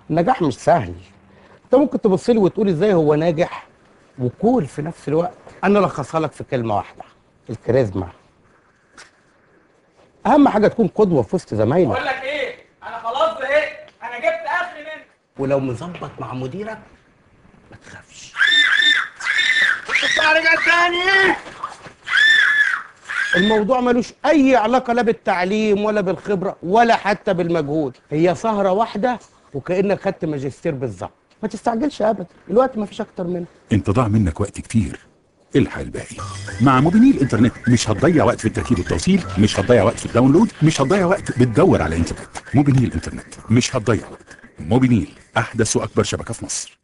النجاح مش سهل انت ممكن تبص لي وتقول ازاي هو ناجح وكول في نفس الوقت انا الخصها لك في كلمه واحده الكاريزما اهم حاجه تكون قدوه في وسط زمايلك بقول لك ايه انا خلاص زهقت انا جبت اخري منك ولو مظبط مع مديرك ما تخافش رجع تاني الموضوع ملوش اي علاقه لا بالتعليم ولا بالخبره ولا حتى بالمجهود هي سهره واحده وكانك خدت ماجستير بالظبط ما تستعجلش ابدا الوقت ما فيش اكتر منه انت ضاع منك وقت كتير الحق الباقي مع موبينيل انترنت مش هتضيع وقت في التركيب والتوصيل مش هتضيع وقت في الداونلود مش هتضيع وقت بتدور على انترنت موبينيل انترنت مش هتضيع وقت موبينيل احدث واكبر شبكه في مصر